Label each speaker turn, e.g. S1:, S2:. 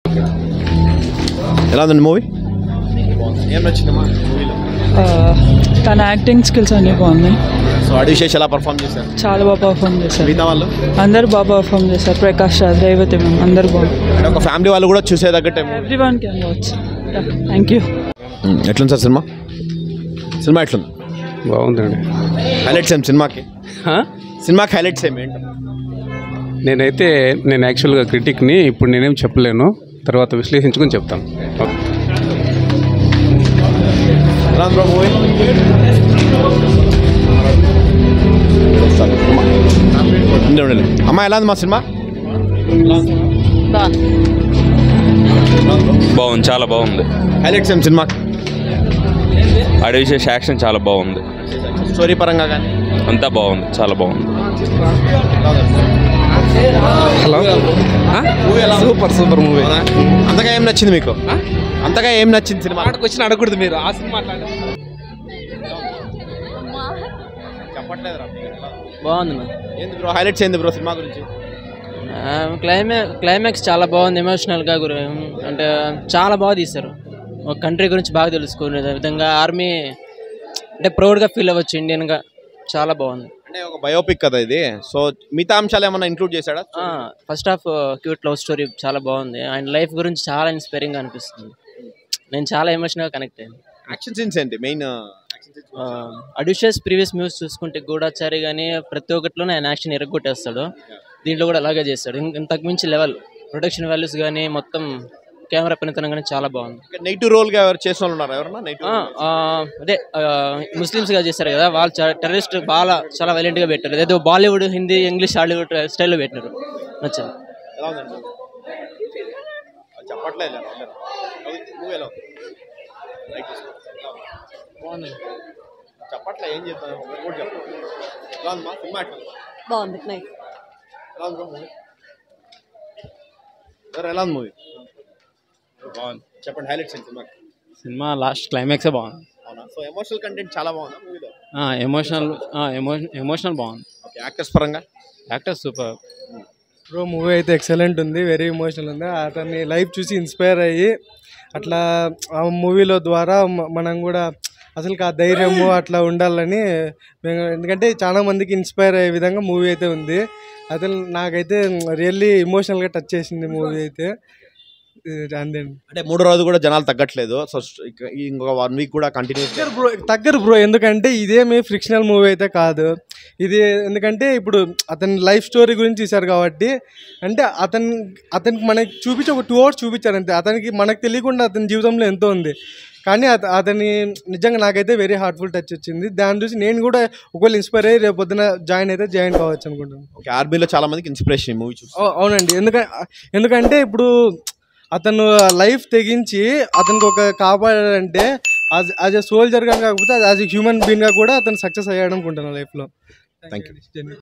S1: ఎలా ఉందండి మూవీ ఏం నచ్చిందమ్మా మూవీలో
S2: ఆ, తన యాక్టింగ్ స్కిల్స్ అన్నీ బాగున్నాయి
S1: సో అడివిశేష్ ఎలా పర్ఫామ్ చేశారు
S2: చాలా బాగా పర్ఫామ్ చేశారు
S1: మిగతా వాళ్ళు
S2: అందరూ బాగా పర్ఫామ్ చేశారు ప్రకాష్ రాజ్ రేవతి మ్యామ్ అందరూ బాగుంది
S1: అంటే ఒక ఫ్యామిలీ వాళ్ళు కూడా చూసేదగ్గట్టే
S2: every one can watch thank you
S1: ఎట్లుంది సార్ సినిమా సినిమా ఎట్లుంది
S3: బాగుందండి
S1: హైలైట్స్ ఏం సినిమాకి
S3: హా?
S1: సినిమాకి హైలైట్స్ ఏమి ఏంటి
S3: నేనైతే నేను యాక్చువల్గా క్రిటిక్ని ఇప్పుడు నేనేం చెప్పలేను తర్వాత విశ్లేషించుకొని చెప్తాను
S1: ఎలా ఉంది బ్రో మూవీ అమ్మా ఎలా ఉంది మా సినిమా
S4: బాగుంది చాలా బాగుంది
S1: హైలైట్స్ ఏం సినిమాకి
S4: అడవిశేష యాక్షన్ చాలా బాగుంది
S1: స్టోరీ పరంగా కానీ
S4: అంతా బాగుంది చాలా బాగుంది
S3: హలో
S1: మూవీ ఎలా
S3: సూపర్ సూపర్ మూవీ
S1: అంతగా ఏం నచ్చింది మీకు అంతగా ఏం నచ్చింది సినిమా
S3: క్వశ్చన్ అడగకూడదు మీరు ఆ సినిమా
S1: చెప్పట్లేదు
S5: బాగుంది మ్యామ్
S1: ఏంది బ్రో హైలైట్స్ ఏంది బ్రో సినిమా గురించి
S5: క్లైమా క్లైమాక్స్ చాలా బాగుంది ఎమోషనల్గా గురి అంటే చాలా బాగా తీశారు ఒక కంట్రీ గురించి బాగా తెలుసుకునే విధంగా ఆర్మీ అంటే ప్రౌడ్గా ఫీల్ అవ్వచ్చు ఇండియన్గా చాలా బాగుంది
S1: అంటే ఒక బయోపిక్ కదా ఇది సో మిగతా అంశాలు ఏమన్నా ఇంక్లూడ్ చేశాడా
S5: first half cute love story చాలా బాగుంది ఆయన లైఫ్ గురించి చాలా ఇన్స్పైరింగ్ అనిపిస్తుంది నేను చాలా ఎమోషనల్గా కనెక్ట్ అయ్యాను
S1: యాక్షన్ సీన్స్ ఏంటి మెయిన్
S5: అడిషియస్ ప్రీవియస్ మ్యూస్ చూసుకుంటే గూఢాచారి కానీ ప్రతి ఒక్కటిలోనే ఆయన యాక్షన్ ఎరగొట్టేస్తాడు దీంట్లో కూడా అలాగే చేస్తాడు ఇం- ఇంతకు మించి లెవెల్ ప్రొడక్షన్ వాల్యూస్ కానీ మొత్తం కెమెరా పనితనం కానీ చాలా బాగుంది
S1: నెగిటివ్ రోల్ గా ఎవరు చేసిన వాళ్ళు ఉన్నారు ఎవరన్నా నెగిటివ్
S5: ఆ, ఆ, అదే ముస్లిమ్స్గా చేశారు కదా వాళ్ళు చాలా టెర్రరిస్ట్ బాగా చాలా వైలెంట్గా పెట్టారు ఏదో బాలీవుడ్ హిందీ ఇంగ్లీష్ హాలీవుడ్ స్టైల్లో పెట్టినారు నచ్చింది
S1: ఎలా ఉందండి అది చెప్పట్లేదు మూవీ ఎలా ఉంది Like this. ఎలా ఉంది? చెప్పట్లే ఏం చెప్తాను ఒకటి కూడా చెప్పు ఎలా ఉందమ్మా సినిమా ఎట్లా ఉంది?
S6: బాగుంది నైస్
S1: ఎలా ఉంది మూవీ ఎలా ఉంది మూవీ
S7: బాగుంది
S1: చెప్పండి హైలైట్స్ ఏంటి సినిమాకి
S7: సినిమా లాస్ట్ క్లైమాక్సే బాగుంది
S1: అవునా సో ఎమోషనల్ కంటెంట్ చాలా బాగుందా మూవీలో
S7: ఎమోషనల్ ఎమోషన్ ఎమోషనల్ బాగుంది
S1: ఓకే యాక్టర్స్ పరంగా
S7: యాక్టర్ సూపర్
S8: బ్రో మూవీ అయితే ఎక్సలెంట్ ఉంది వెరీ ఎమోషనల్ ఉంది అతన్ని లైఫ్ చూసి ఇన్స్పైర్ అయ్యి అట్లా ఆ మూవీలో ద్వారా మ- మనం కూడా అసలు ఆ ధైర్యము అట్లా ఉండాలని మేము ఎందుకంటే చాలా మందికి ఇన్స్పైర్ అయ్యే విధంగా మూవీ అయితే ఉంది అసలు నాకైతే రియల్లీ ఎమోషనల్గా టచ్ చేసింది మూవీ అయితే ఇది అంతే
S1: అంటే మూడో రోజు కూడా జనాలు తగ్గట్లేదు సో ఇక- ఇంకొక వన్ వీక్ కూడా కంటిన్యూస్
S8: తగ్గరు బ్రో తగ్గరు బ్రో ఎందుకంటే ఇదేమి ఫ్రిక్షనల్ మూవీ అయితే కాదు ఇది ఎందుకంటే ఇప్పుడు అతని లైఫ్ స్టోరీ గురించి తీశారు కాబట్టి అంటే అతని అతనికి మనకి చూపించి ఒక టూ అవర్స్ చూపించారు అంతే అతనికి మనకు తెలియకుండా అతని జీవితంలో ఎంతో ఉంది కానీ అత అతని నిజంగా నాకైతే వెరీ హార్ట్ఫుల్ టచ్ వచ్చింది దాన్ని చూసి నేను కూడా ఒకవేళ ఇన్స్పైర్ అయ్యి రేపు పొద్దున జాయిన్ అయితే జాయిన్ కావచ్చు అనుకుంటున్నాను
S1: ఓకే ఆర్మీలో చాలా మందికి ఇన్స్పిరేషన్ మూవీ చూసి
S8: అవు- అవునండి ఎందుకంటే ఎందుకంటే ఇప్పుడు అతను లైఫ్ తెగించి అతనికి ఒక కాపాడాడంటే యాజ్ యాజ్ ఎ సోల్జర్గా కాకపోతే యాజ్ ఎ హ్యూమన్ బీయింగ్గా కూడా అతను సక్సెస్ అయ్యాడు అనుకుంటున్నాను లైఫ్లో
S1: థ్యాంక్ యూ